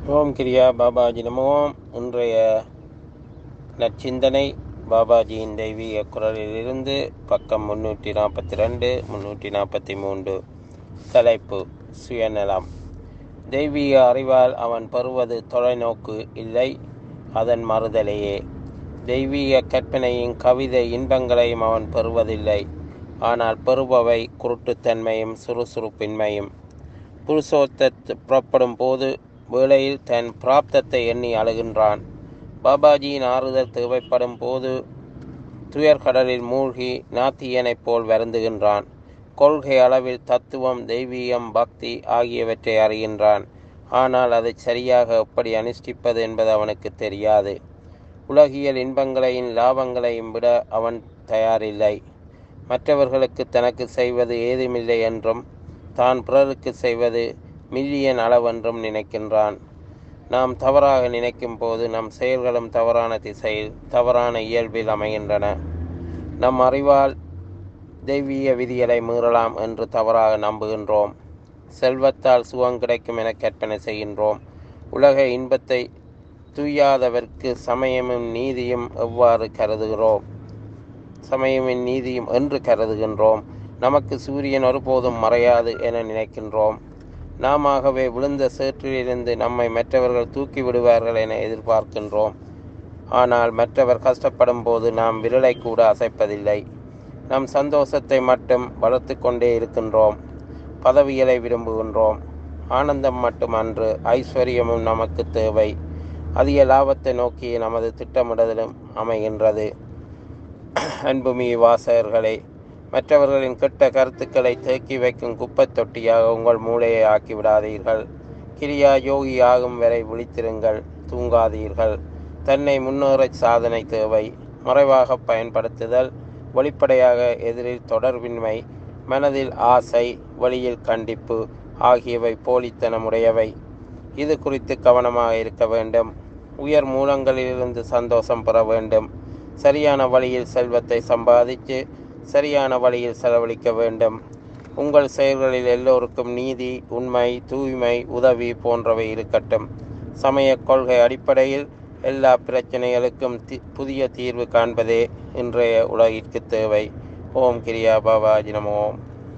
ஓம் கிரியா பாபாஜி நமோம் இன்றைய நற்சிந்தனை பாபாஜியின் தெய்வீக குரலிலிருந்து பக்கம் முன்னூற்றி நாற்பத்தி ரெண்டு முன்னூற்றி நாற்பத்தி மூன்று தலைப்பு சுயநலம் தெய்வீக அறிவால் அவன் பெறுவது தொலைநோக்கு இல்லை அதன் மறுதலையே தெய்வீக கற்பனையின் கவிதை இன்பங்களையும் அவன் பெறுவதில்லை ஆனால் பெறுபவை குருட்டுத்தன்மையும் சுறுசுறுப்பின்மையும் புருஷோத்த புறப்படும் போது வேளையில் தன் பிராப்தத்தை எண்ணி அழுகின்றான் பாபாஜியின் ஆறுதல் தேவைப்படும் போது துயர்கடலில் மூழ்கி நாத்தியனைப் போல் வருந்துகின்றான் கொள்கை அளவில் தத்துவம் தெய்வீகம் பக்தி ஆகியவற்றை அறிகின்றான் ஆனால் அதை சரியாக எப்படி அனுஷ்டிப்பது என்பது அவனுக்கு தெரியாது உலகியல் இன்பங்களையும் லாபங்களையும் விட அவன் தயாரில்லை மற்றவர்களுக்கு தனக்கு செய்வது ஏதுமில்லை என்றும் தான் பிறருக்கு செய்வது மில்லியன் அளவென்றும் நினைக்கின்றான் நாம் தவறாக நினைக்கும் போது நம் செயல்களும் தவறான திசையில் தவறான இயல்பில் அமைகின்றன நம் அறிவால் தெய்வீக விதிகளை மீறலாம் என்று தவறாக நம்புகின்றோம் செல்வத்தால் சுகம் கிடைக்கும் என கற்பனை செய்கின்றோம் உலக இன்பத்தை துய்யாதவர்க்கு சமயமும் நீதியும் எவ்வாறு கருதுகிறோம் சமயமும் நீதியும் என்று கருதுகின்றோம் நமக்கு சூரியன் ஒருபோதும் மறையாது என நினைக்கின்றோம் நாமவே விழுந்த சேற்றிலிருந்து நம்மை மற்றவர்கள் தூக்கி விடுவார்கள் என எதிர்பார்க்கின்றோம் ஆனால் மற்றவர் கஷ்டப்படும் போது நாம் விரலை கூட அசைப்பதில்லை நம் சந்தோஷத்தை மட்டும் வளர்த்து கொண்டே இருக்கின்றோம் பதவிகளை விரும்புகின்றோம் ஆனந்தம் மட்டும் அன்று ஐஸ்வர்யமும் நமக்கு தேவை அதிக லாபத்தை நோக்கி நமது திட்டமிடுதலும் அமைகின்றது அன்புமி வாசகர்களே மற்றவர்களின் கெட்ட கருத்துக்களை தேக்கி வைக்கும் குப்பைத் தொட்டியாக உங்கள் மூளையை ஆக்கிவிடாதீர்கள் கிரியா யோகி ஆகும் வரை விழித்திருங்கள் தூங்காதீர்கள் தன்னை முன்னேற சாதனை தேவை மறைவாக பயன்படுத்துதல் வெளிப்படையாக எதிரில் தொடர்பின்மை மனதில் ஆசை வழியில் கண்டிப்பு ஆகியவை போலித்தனமுடையவை இது குறித்து கவனமாக இருக்க வேண்டும் உயர் மூலங்களிலிருந்து சந்தோஷம் பெற வேண்டும் சரியான வழியில் செல்வத்தை சம்பாதித்து சரியான வழியில் செலவழிக்க வேண்டும் உங்கள் செயல்களில் எல்லோருக்கும் நீதி உண்மை தூய்மை உதவி போன்றவை இருக்கட்டும் சமய கொள்கை அடிப்படையில் எல்லா பிரச்சனைகளுக்கும் புதிய தீர்வு காண்பதே இன்றைய உலகிற்கு தேவை ஓம் கிரியா பாபாஜி நம ஓம்